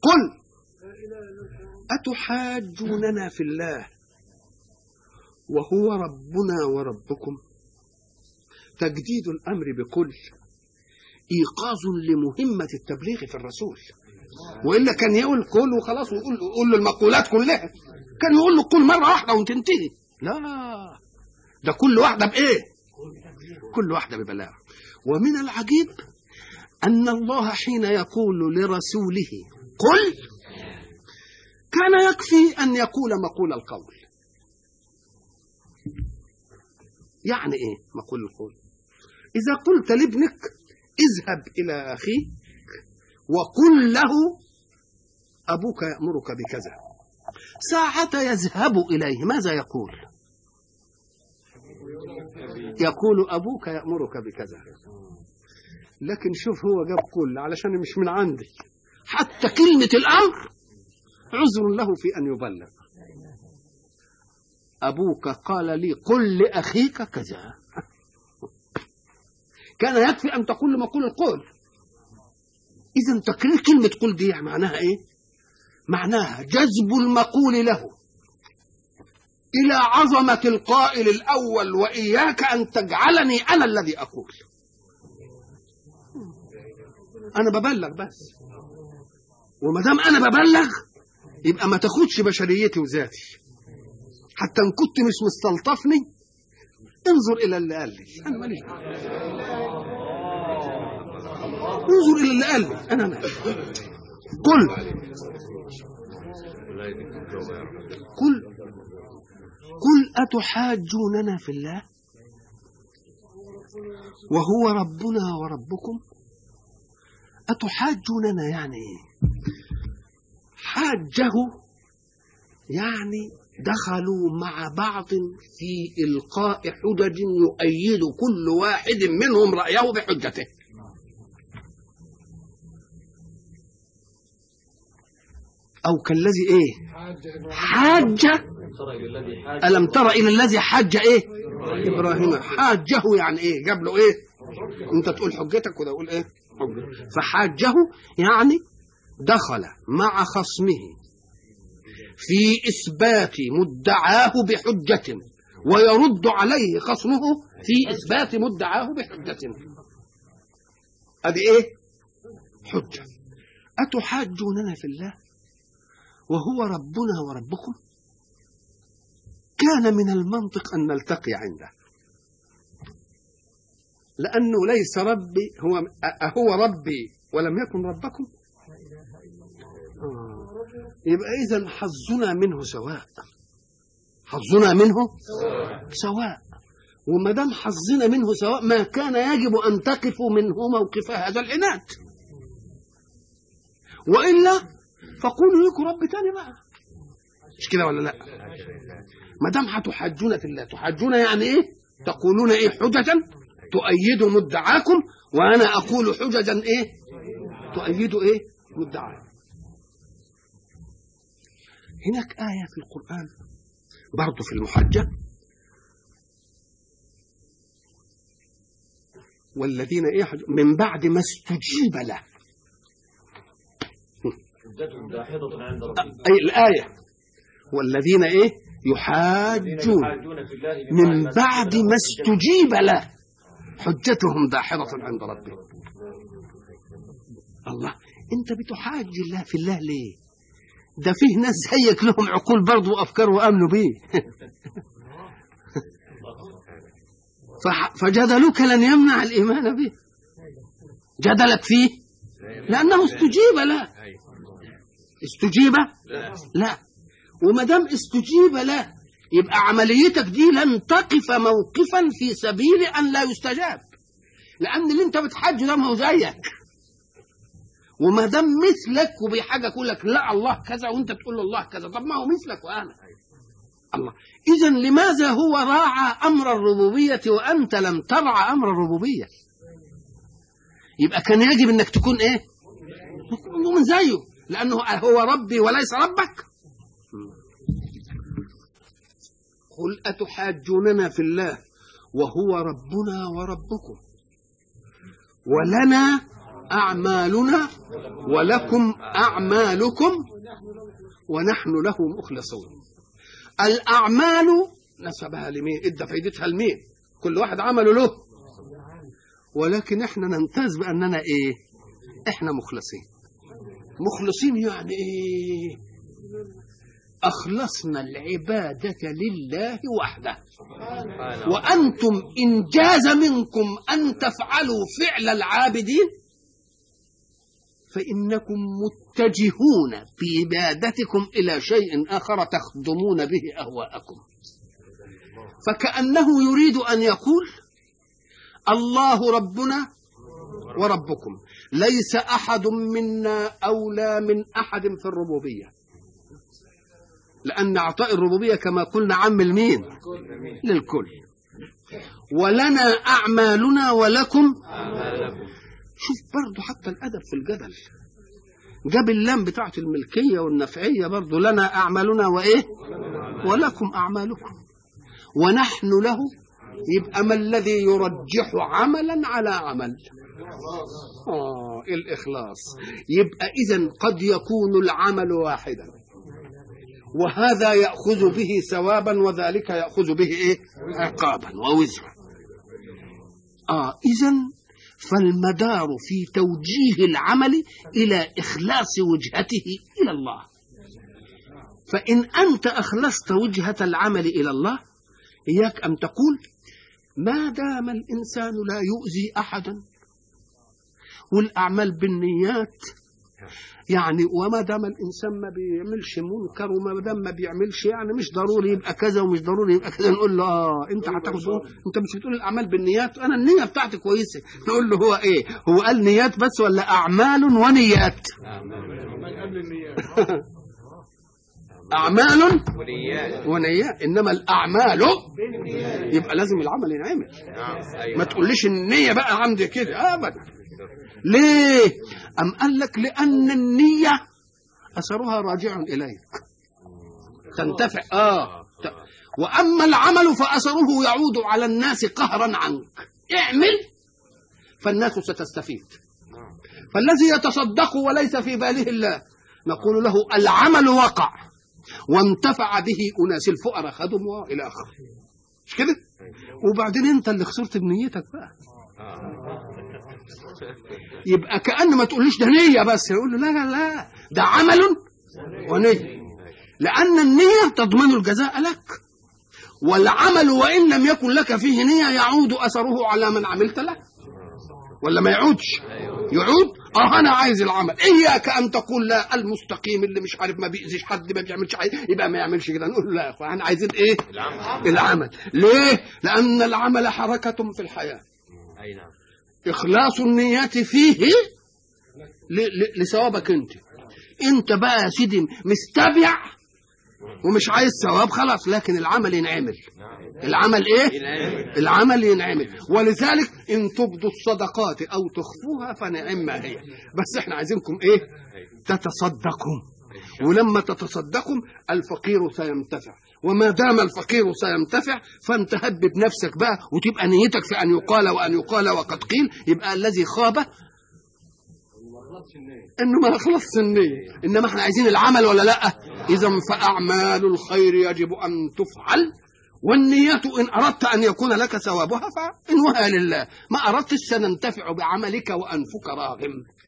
قل أتحاجوننا في الله وهو ربنا وربكم تجديد الأمر بكل إيقاظ لمهمة التبليغ في الرسول وإلا كان يقول كل وخلاص ويقول يقول له المقولات كلها كان يقول له كل مرة واحدة وتنتهي لا ده كل واحدة بإيه كل واحدة ببلاغ ومن العجيب أن الله حين يقول لرسوله قل كان يكفي أن يقول مقول القول يعني إيه مقول القول إذا قلت لابنك اذهب إلى أخيك وقل له أبوك يأمرك بكذا ساعة يذهب إليه ماذا يقول يقول أبوك يأمرك بكذا لكن شوف هو جاب كل علشان مش من عندي حتى كلمة الأمر عذر له في أن يبلغ أبوك قال لي قل لأخيك كذا كان يكفي أن تقول لمقول القول إذا تكرير كلمة قل دي معناها إيه معناها جذب المقول له إلى عظمة القائل الأول وإياك أن تجعلني أنا الذي أقول أنا ببلغ بس وما دام أنا ببلغ يبقى ما تاخدش بشريتي وذاتي حتى إن كنت مش مستلطفني انظر إلى اللي قال لي أنا ماليش انظر إلى اللي قال لي أنا مالي قل قل قل أتحاجوننا في الله وهو ربنا وربكم أتحاجوننا يعني إيه حاجه يعني دخلوا مع بعض في إلقاء حجج يؤيد كل واحد منهم رأيه بحجته أو كالذي إيه حاج ألم تر إلى الذي حاج إيه إبراهيم حاجه يعني إيه جاب له إيه أنت تقول حجتك وده يقول إيه حجة. فحاجه يعني دخل مع خصمه في إثبات مدعاه بحجة ويرد عليه خصمه في إثبات مدعاه بحجة هذه إيه حجة أتحاجوننا في الله وهو ربنا وربكم كان من المنطق أن نلتقي عنده لأنه ليس ربي هو أهو ربي ولم يكن ربكم آه. يبقى إذا حظنا منه سواء حظنا منه سواء وما دام حظنا منه سواء ما كان يجب أن تقفوا منه موقف هذا العناد وإلا فقولوا لكم رب تاني بقى مش كده ولا لا ما دام هتحاجون في الله تحاجون يعني ايه تقولون ايه حججا تؤيد مدعاكم وانا اقول حججا ايه تؤيد ايه مدعاكم هناك آية في القرآن برضه في المحجة والذين ايه من بعد ما استجيب له حجتهم داحضة عند ربهم أي الآية والذين إيه يحاجون يحاجون في الله من من بعد ما استجيب له حجتهم داحضة عند ربهم الله أنت بتحاج الله في الله ليه ده فيه ناس زيك لهم عقول برضه وأفكار وآمنوا بيه فح- فجدلك لن يمنع الإيمان به جدلك فيه لأنه استجيب له استجيب لا وما دام استجيب له يبقى عمليتك دي لن تقف موقفا في سبيل ان لا يستجاب لان اللي انت بتحج ده ما هو زيك وما دام مثلك وبحاجه يقول لك لا الله كذا وانت تقول له الله كذا طب ما هو مثلك وانا الله اذا لماذا هو راعى امر الربوبيه وانت لم ترعى امر الربوبيه يبقى كان يجب انك تكون ايه تكون من زيه لانه هو ربي وليس ربك قل اتحاجوننا في الله وهو ربنا وربكم ولنا أعمالنا ولكم أعمالكم ونحن له مخلصون الأعمال نسبها لمين ادى فايدتها لمين كل واحد عمله له ولكن احنا نمتاز بأننا ايه احنا مخلصين مخلصين يعني ايه أخلصنا العبادة لله وحده وأنتم إن جاز منكم أن تفعلوا فعل العابدين فإنكم متجهون بعبادتكم إلى شيء آخر تخدمون به أهواءكم فكأنه يريد أن يقول الله ربنا وربكم ليس أحد منا أولى من أحد في الربوبية لأن أعطاء الربوبية كما قلنا عم المين للكل ولنا أعمالنا ولكم شوف برضو حتى الأدب في الجدل جاب اللام بتاعت الملكية والنفعية برضو لنا أعمالنا وإيه ولكم أعمالكم ونحن له يبقى ما الذي يرجح عملا على عمل آه الإخلاص يبقى إذا قد يكون العمل واحدا وهذا يأخذ به ثوابا وذلك يأخذ به إيه عقابا ووزرا آه إذا فالمدار في توجيه العمل إلى إخلاص وجهته إلى الله فإن أنت أخلصت وجهة العمل إلى الله إياك أن تقول ما دام الإنسان لا يؤذي أحدا والأعمال بالنيات يعني وما دام الانسان ما بيعملش منكر وما دام ما بيعملش يعني مش ضروري يبقى كذا ومش ضروري يبقى كذا نقول له اه انت هتاخد انت مش بتقول الاعمال بالنيات انا النيه بتاعتي كويسه نقول له هو ايه هو قال نيات بس ولا اعمال ونيات اعمال ونيات ونيات انما الاعمال يبقى لازم العمل ينعمل ما تقوليش النيه بقى عندي كده ابدا ليه أم قال لك لأن النية أثرها راجع إليك تنتفع آه ت... وأما العمل فأثره يعود على الناس قهرا عنك اعمل فالناس ستستفيد فالذي يتصدق وليس في باله الله نقول له العمل وقع وانتفع به أناس الفقراء خدم وإلى آخره مش كده وبعدين انت اللي خسرت بنيتك بقى يبقى كأن ما تقوليش ده نية بس يقول له لا لا لا ده عمل ونية لأن النية تضمن الجزاء لك والعمل وإن لم يكن لك فيه نية يعود أثره على من عملت له ولا ما يعودش يعود اه انا عايز العمل اياك ان تقول لا المستقيم اللي مش عارف ما بيأذيش حد ما بيعملش حاجه يبقى ما يعملش كده نقول له لا يا اخوان احنا عايزين ايه العمل. العمل ليه لان العمل حركه في الحياه اي نعم إخلاص النيات فيه ل- ل- لثوابك أنت أنت بقى يا سيدي مستبع ومش عايز ثواب خلاص لكن العمل ينعمل العمل ايه ينعمل. العمل ينعمل ولذلك ان تبدوا الصدقات او تخفوها فنعم ما هي بس احنا عايزينكم ايه تتصدقوا ولما تتصدقوا الفقير سينتفع وما دام الفقير سينتفع فانت هدد نفسك بقى وتبقى نيتك في ان يقال وان يقال وقد قيل يبقى الذي خاب انه ما خلصش النية انما احنا عايزين العمل ولا لا اذا فاعمال الخير يجب ان تفعل والنيات ان اردت ان يكون لك ثوابها فانوها لله ما اردت سننتفع بعملك وانفك راغم